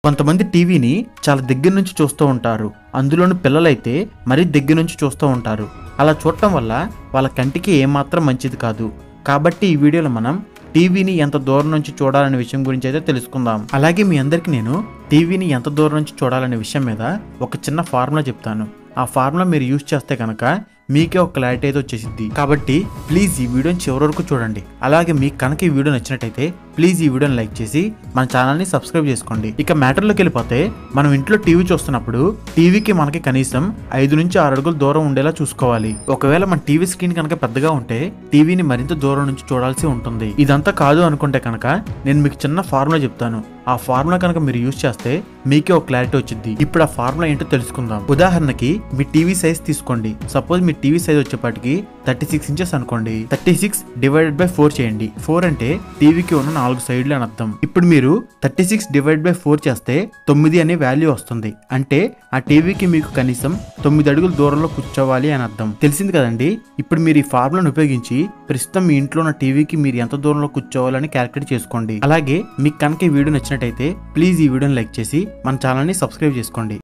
కొంతమంది టీవీని చాలా దగ్గర నుంచి చూస్తూ ఉంటారు అందులోని పిల్లలైతే మరీ దగ్గర నుంచి చూస్తూ ఉంటారు అలా చూడటం వల్ల వాళ్ళ కంటికి ఏమాత్రం మంచిది కాదు కాబట్టి ఈ వీడియోలో మనం టీవీని ఎంత దూరం నుంచి చూడాలనే విషయం గురించి అయితే తెలుసుకుందాం అలాగే మీ అందరికీ నేను టీవీని ఎంత దూరం నుంచి చూడాలనే విషయం మీద ఒక చిన్న ఫార్ములా చెప్తాను ఆ ఫార్ములా మీరు యూజ్ చేస్తే కనుక మీకే ఒక క్లారిటీ అయితే వచ్చేసింది కాబట్టి ప్లీజ్ ఈ వీడియోని చివరి వరకు చూడండి అలాగే మీకు కనుక ఈ వీడియో నచ్చినట్టయితే ప్లీజ్ ఈ వీడియోని లైక్ చేసి మన ఛానల్ని సబ్స్క్రైబ్ చేసుకోండి ఇక మ్యాటర్లోకి వెళ్ళిపోతే మనం ఇంట్లో టీవీ చూస్తున్నప్పుడు టీవీకి మనకి కనీసం ఐదు నుంచి ఆరు అడుగులు దూరం ఉండేలా చూసుకోవాలి ఒకవేళ మన టీవీ స్క్రీన్ కనుక పెద్దగా ఉంటే టీవీని మరింత దూరం నుంచి చూడాల్సి ఉంటుంది ఇదంతా కాదు అనుకుంటే కనుక నేను మీకు చిన్న ఫార్ములా చెప్తాను ఆ ఫార్ములా కనుక మీరు యూజ్ చేస్తే మీకే ఒక క్లారిటీ వచ్చింది ఇప్పుడు ఆ ఫార్ములా ఏంటో తెలుసుకుందాం ఉదాహరణకి మీ టీవీ సైజ్ తీసుకోండి సపోజ్ మీ టీవీ సైజ్ వచ్చేపాటికి థర్టీ సిక్స్ ఇంచెస్ అనుకోండి thirty six divided by four చేయండి ఫోర్ అంటే టీవీకి ఉన్న నాలుగు సైడ్లు అని అర్థం ఇప్పుడు మీరు thirty six divide by four చేస్తే తొమ్మిది అనే వాల్యూ వస్తుంది అంటే ఆ టీవీకి మీకు కనీసం తొమ్మిది అడుగుల దూరంలో కూర్చోవాలి అని అర్థం తెలిసింది కదండి ఇప్పుడు మీరు ఈ ఫార్ములాను ఉపయోగించి ప్రస్తుతం మీ ఇంట్లో ఉన్న టీవీకి మీరు ఎంత దూరంలో కూర్చోవాలని క్యాలిక్యులేట్ చేసుకోండి అలాగే మీకు కనుక ఈ వీడియో నచ్చినట్టయితే ప్లీజ్ ఈ వీడియోని లైక్ చేసి మన ఛానల్ని సబ్స్క్రైబ్ చేసుకోండి